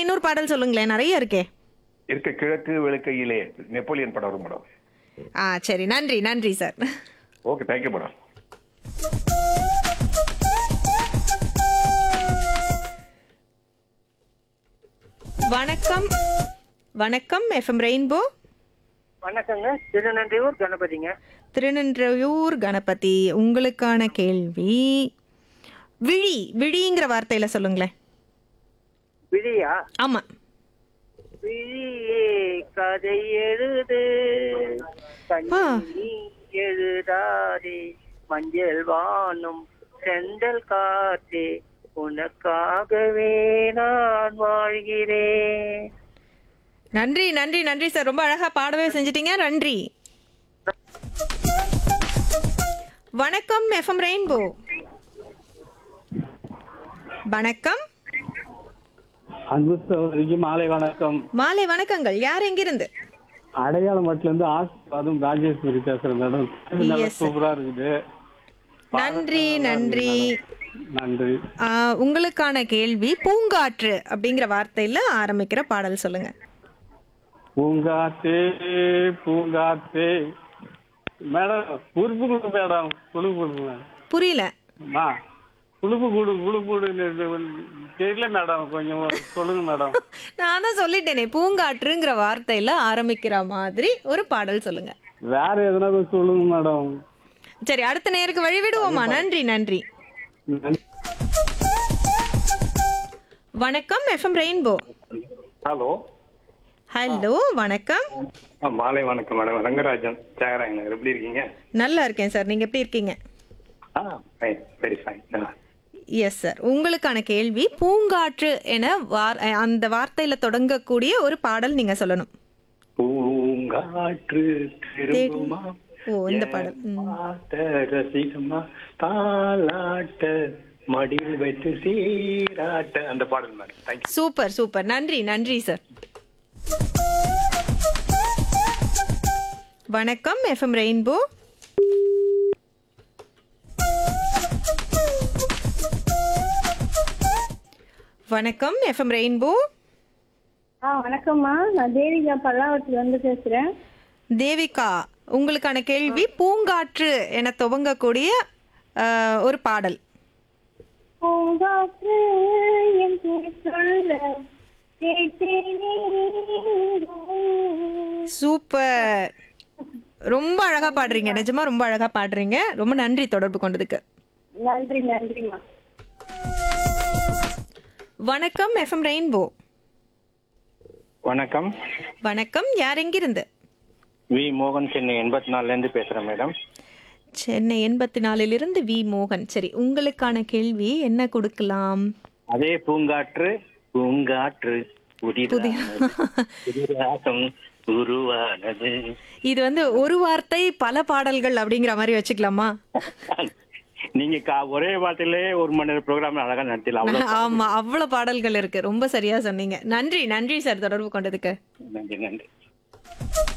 இன்னொரு பாடல் சொல்லுங்களேன் நிறைய இருக்கே இருக்க கிழக்கு விளக்கையிலே நெப்போலியன் படம் வரும் மேடம் ஆ சரி நன்றி நன்றி சார் ஓகே தேங்க்யூ மேடம் வணக்கம் வணக்கம் எஃப்எம் ரெயின்போ வணக்கங்க திருநன்றியூர் கணபதிங்க திருநின்றயூர் கணபதி உங்களுக்கான கேள்வி விழி விழிங்கிற வார்த்தையில சொல்லுங்களேன் விழியா ஆமா விழியே கதை எழுது கண்ணி எழுதாதே மஞ்சள் வானும் செந்தல் காற்றே உனக்காகவே நான் வாழ்கிறேன் நன்றி நன்றி நன்றி சார் ரொம்ப அழகா பாடவே செஞ்சிட்டீங்க நன்றி வணக்கம் எஃப்எம் ரெயின்போ வணக்கம் அன்பு சகோதரிக்கு மாலை வணக்கம் மாலை வணக்கங்கள் யார் எங்கிருந்து அடையாளம் மட்டும் இருந்து ஆசிர்வாதம் ராஜேஸ்வரி பேசுறேன் மேடம் நல்லா Yes, sir. சூப்பரா இருக்குது நன்றி நன்றி நன்றி ஆ, உங்களுக்கான கேள்வி பூங்காற்று அப்படிங்கிற வார்த்தையில ஆரம்பிக்கிற பாடல் சொல்லுங்க பூங்காத்தே பூங்காத்தே மேடம் உறுப்பு கொடு மேடம் குழுப்பு கொடுங்க மேடம் புரியல அம்மா குழுப்பு கூடு குழுப்பு தெரியல மேடம் கொஞ்சம் சொல்லுங்க மேடம் நான் தான் சொல்லிட்டேனே பூங்காற்றுங்கிற வார்த்தையில ஆரம்பிக்கிற மாதிரி ஒரு பாடல் சொல்லுங்க வேற எதனா கொஞ்சம் சொல்லுங்க மேடம் சரி அடுத்த நேருக்கு வழி விடுவோமா நன்றி நன்றி நன்றி. வணக்கம் எஃப்எம் ரெயின்போ ஹலோ ஹலோ வணக்கம் மாலை வணக்கம் மேடம் ரங்கராஜன் தியாகராயன் நகர். எப்படி இருக்கீங்க நல்லா இருக்கேன் சார் நீங்க எப்படி இருக்கீங்க ah fine very fine yes sir உங்களுக்கான கேள்வி பூங்காற்று என வார் அந்த வார்த்தையில தொடங்கக்கூடிய ஒரு பாடல் நீங்க சொல்லணும் பூங்காற்று திரும்புமா ஓ இந்த பாடல் ம். பாட்ட ரசிகமா தாலாட்ட மடியில் வைத்து சீராட்ட அந்த பாடல் மேடம் தேங்க்யூ சூப்பர் சூப்பர் நன்றி நன்றி சார் வணக்கம் எஃப்எம் ரெயின்போ வணக்கம் எஃப்எம் ரெயின்போ ஆ வணக்கம்மா நான் தேவிகா பல்லாவரத்துல இருந்து பேசுறேன் தேவிகா உங்களுக்கான கேள்வி பூங்காற்று என துவங்கக்கூடிய அஹ், ஒரு பாடல் பூங்காற்று என் பேர் சொல்ல கேட்டேனே. சூப்பர் ரொம்ப அழகா பாடுறீங்க நிஜமா ரொம்ப அழகா பாடுறீங்க ரொம்ப நன்றி தொடர்பு கொண்டதுக்கு நன்றி நன்றிம்மா வணக்கம் எஃப்எம் ரெயின்போ வணக்கம் வணக்கம் யார் எங்கிருந்து வி மோகன் சென்னை எண்பத்தி நாலுல இருந்து பேசுறேன் மேடம் சென்னை எண்பத்தி நாலிலிருந்து வி மோகன் சரி உங்களுக்கான கேள்வி என்ன கொடுக்கலாம் அதே பூங்காற்று பூங்காற்று புதிதானது, புதிராகம் உருவானது இது வந்து ஒரு வார்த்தை பல பாடல்கள் அப்படிங்கிற மாதிரி வச்சுக்கலாமா நீங்க கா- ஒரே வார்த்தையிலே ஒரு மணி நேரம் ப்ரோக்ராம் அழகா நடத்தலாம் அவ்வளவு ஆமா அவ்வளவு பாடல்கள் இருக்கு ரொம்ப சரியா சொன்னீங்க நன்றி நன்றி சார் தொடர்பு கொண்டதுக்கு நன்றி நன்றி